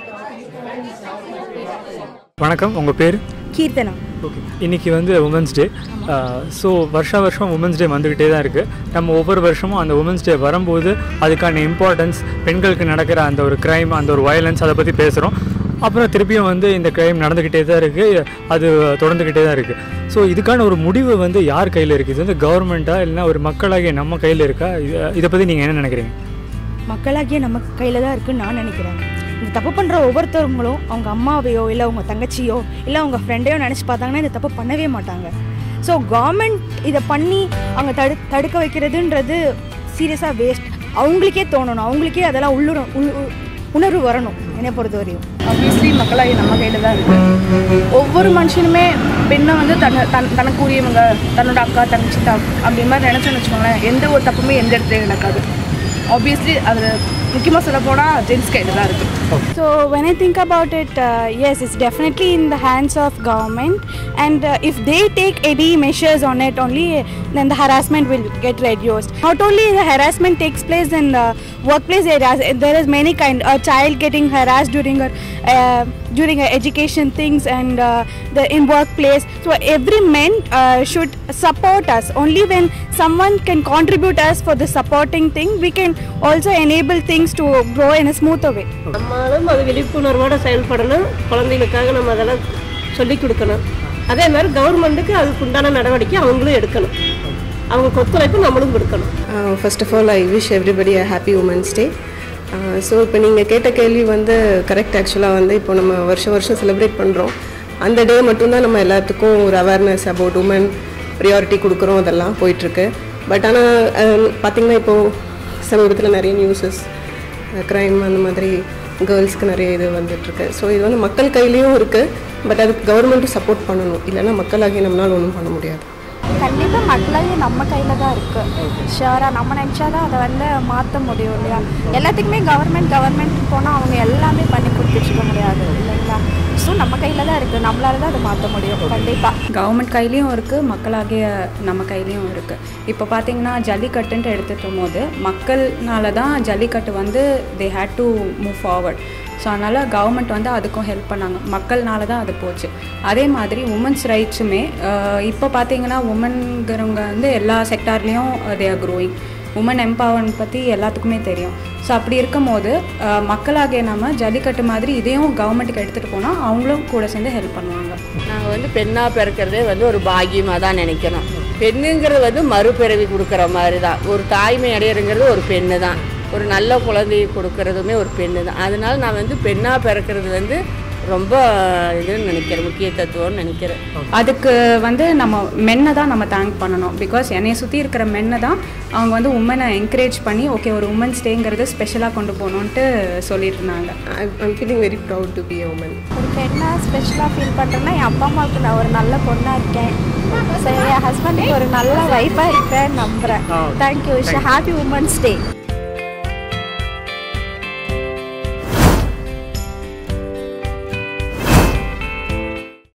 வணக்கம் உங்கள் பேர் கீர்த்தனா ஓகே இன்றைக்கி வந்து உமன்ஸ் டே ஸோ வருஷா வருஷம் உமன்ஸ் டே வந்துக்கிட்டே தான் இருக்குது நம்ம ஒவ்வொரு வருஷமும் அந்த உமன்ஸ் டே வரும்போது அதுக்கான இம்பார்ட்டன்ஸ் பெண்களுக்கு நடக்கிற அந்த ஒரு க்ரைம் அந்த ஒரு வயலன்ஸ் அதை பற்றி பேசுகிறோம் அப்புறம் திருப்பியும் வந்து இந்த க்ரைம் நடந்துக்கிட்டே தான் இருக்குது அது தொடர்ந்துக்கிட்டே தான் இருக்குது ஸோ இதுக்கான ஒரு முடிவு வந்து யார் கையில் இருக்குது இது வந்து கவர்மெண்ட்டா இல்லைன்னா ஒரு மக்களாகிய நம்ம கையில் இருக்கா இதை- இதை பற்றி நீங்கள் என்ன நினைக்கிறீங்க மக்களாகிய நம்ம கையில் தான் இருக்குன்னு நான் நினைக்கிறேன் இந்த தப்பு பண்ணுற ஒவ்வொருத்தவங்களும் அவங்க அம்மாவையோ இல்லை அவங்க தங்கச்சியோ இல்லை அவங்க ஃப்ரெண்டையோ நினச்சி பார்த்தாங்கன்னா இந்த தப்பு பண்ணவே மாட்டாங்க ஸோ கவர்மெண்ட் இதை பண்ணி அவங்க தடு தடுக்க வைக்கிறதுன்றது சீரியஸாக வேஸ்ட் அவங்களுக்கே தோணணும் அவங்களுக்கே அதெல்லாம் உள்ளுர உள் உள்- உணர்வு வரணும் என்னை பொறுத்தவரையும் ஆப்வியஸ்லி மக்களாகி நம்ம கையில் தான் இருக்குது ஒவ்வொரு மனுஷனுமே பெண்ணை வந்து தன்னை தன் தனக்கு உரியவங்க தன்னோட அக்கா தங்கச்சி தான் அப்படி மாதிரி நினச்சோன்னு வச்சுக்கோங்களேன் எந்த ஒரு தப்புமே எந்த இடத்துலையும் நடக்காது ஆப்வியஸ்லி அது முக்கியமாக சொல்ல போனால் ஜென்ஸ் கையில் தான் இருக்குது So when I think about it, uh, yes, it's definitely in the hands of government, and uh, if they take any measures on it, only then the harassment will get reduced. Not only the harassment takes place in the workplace areas, there is many kind. A child getting harassed during her uh, during her education things and uh, the in workplace. So every man uh, should support us. Only when someone can contribute us for the supporting thing, we can also enable things to grow in a smoother way. நம்மளும் அது விழிப்புணர்வோடு செயல்படணும் குழந்தைகளுக்காக நம்ம அதெல்லாம் சொல்லிக் கொடுக்கணும் அதே மாதிரி கவர்மெண்ட்டுக்கு அதுக்கு உண்டான நடவடிக்கை அவங்களும் எடுக்கணும் அவங்க ஒத்துழைப்பு நம்மளும் கொடுக்கணும் first of all I wish everybody a happy women's day so இப்போ நீங்கள் கேட்ட கேள்வி வந்து கரெக்ட் ஆக்சுவலாக வந்து இப்போ நம்ம வருஷம் வருஷம் செலிப்ரேட் பண்ணுறோம் அந்த டே மட்டும்தான் நம்ம எல்லாத்துக்கும் ஒரு அவேர்னஸ் அபவுட் உமன் ப்ரியாரிட்டி கொடுக்குறோம் அதெல்லாம் போயிட்டுருக்கு பட் ஆனால் பார்த்திங்கன்னா இப்போது சமீபத்தில் நிறைய நியூஸஸ் க்ரைம் அந்த மாதிரி கேர்ள்ஸ்க்கு நிறைய இது வந்துட்டுருக்கு ஸோ இது வந்து மக்கள் கையிலையும் இருக்குது பட் அதுக்கு கவர்மெண்ட்டும் சப்போர்ட் பண்ணணும் இல்லைன்னா மக்களாகி நம்மளால் ஒன்றும் பண்ண முடியாது கண்டிப்பாக மக்களாகி நம்ம கையில் தான் இருக்குது ஷியராக நம்ம நினச்சா தான் அதை வந்து மாற்ற முடியும் இல்லையா எல்லாத்துக்குமே கவர்மெண்ட் கவர்மெண்ட் போனால் அவங்க எல்லாமே பண்ணி கொடுத்துருக்க முடியாது இல்லைங்களா ஸோ நம்ம கையில் தான் இருக்குது நம்மளால தான் அதை மாற்ற முடியும் கண்டிப்பாக கவர்மெண்ட் கையிலையும் இருக்குது மக்களாகிய நம்ம கையிலையும் இருக்குது இப்போ பார்த்தீங்கன்னா ஜல்லிக்கட்டுன்ட்டு எடுத்துக்கும் போது மக்கள்னால தான் ஜல்லிக்கட்டு வந்து they had to move forward so அதனால் கவர்மெண்ட் வந்து அதுக்கும் ஹெல்ப் பண்ணாங்க மக்கள்னால தான் அது போச்சு அதே மாதிரி உமன்ஸ் ரைட்ஸுமே இப்போ பார்த்தீங்கன்னா உமன்கிறவங்க வந்து எல்லா செக்டார்லேயும் they are growing women empowerment பற்றி எல்லாத்துக்குமே தெரியும் ஸோ அப்படி இருக்கும்போது அஹ், மக்களாகிய நம்ம ஜல்லிக்கட்டு மாதிரி இதையும் கவர்மெண்ட்டுக்கு எடுத்துகிட்டு போனால் அவங்களும் கூட சேர்ந்து ஹெல்ப் பண்ணுவாங்க நாங்கள் வந்து பெண்ணாக பிறக்கிறதே வந்து ஒரு பாக்கியமாக தான் நினைக்கிறோம் பெண்ணுங்கிறது வந்து மறுபிறவி கொடுக்குற மாதிரி தான் ஒரு தாய்மை அடையிறங்கிறது ஒரு பெண்ணு தான் ஒரு நல்ல குழந்தையை கொடுக்கறதுமே ஒரு பெண்ணு தான் அதனால நான் வந்து பெண்ணாக பிறக்கிறது வந்து ரொம்ப இதுன்னு நினைக்கிறேன் முக்கிய தத்துவம்னு நினைக்கிறேன் அதுக்கு வந்து நம்ம மென்னை தான் நம்ம தேங்க் பண்ணணும் பிகாஸ் என்னைய சுற்றி இருக்கிற மென்னை தான் அவங்க வந்து உமனை என்கரேஜ் பண்ணி ஓகே ஒரு உமன்ஸ் டேங்கிறது ஸ்பெஷலாக கொண்டு போகணுன்ட்டு சொல்லிட்டு இருந்தாங்க I'm feeling very proud to be a woman ஒரு என்ன ஸ்பெஷலாக ஃபீல் பண்ணுறேன்னா என் அப்பா அம்மாவுக்கு நான் ஒரு நல்ல பொண்ணாக இருக்கேன் ஸோ என் ஹஸ்பண்டுக்கு ஒரு நல்ல ஒய்ஃபாக இருப்பேன் நம்புகிறேன் தேங்க்யூ ஹாப்பி உமன்ஸ் டே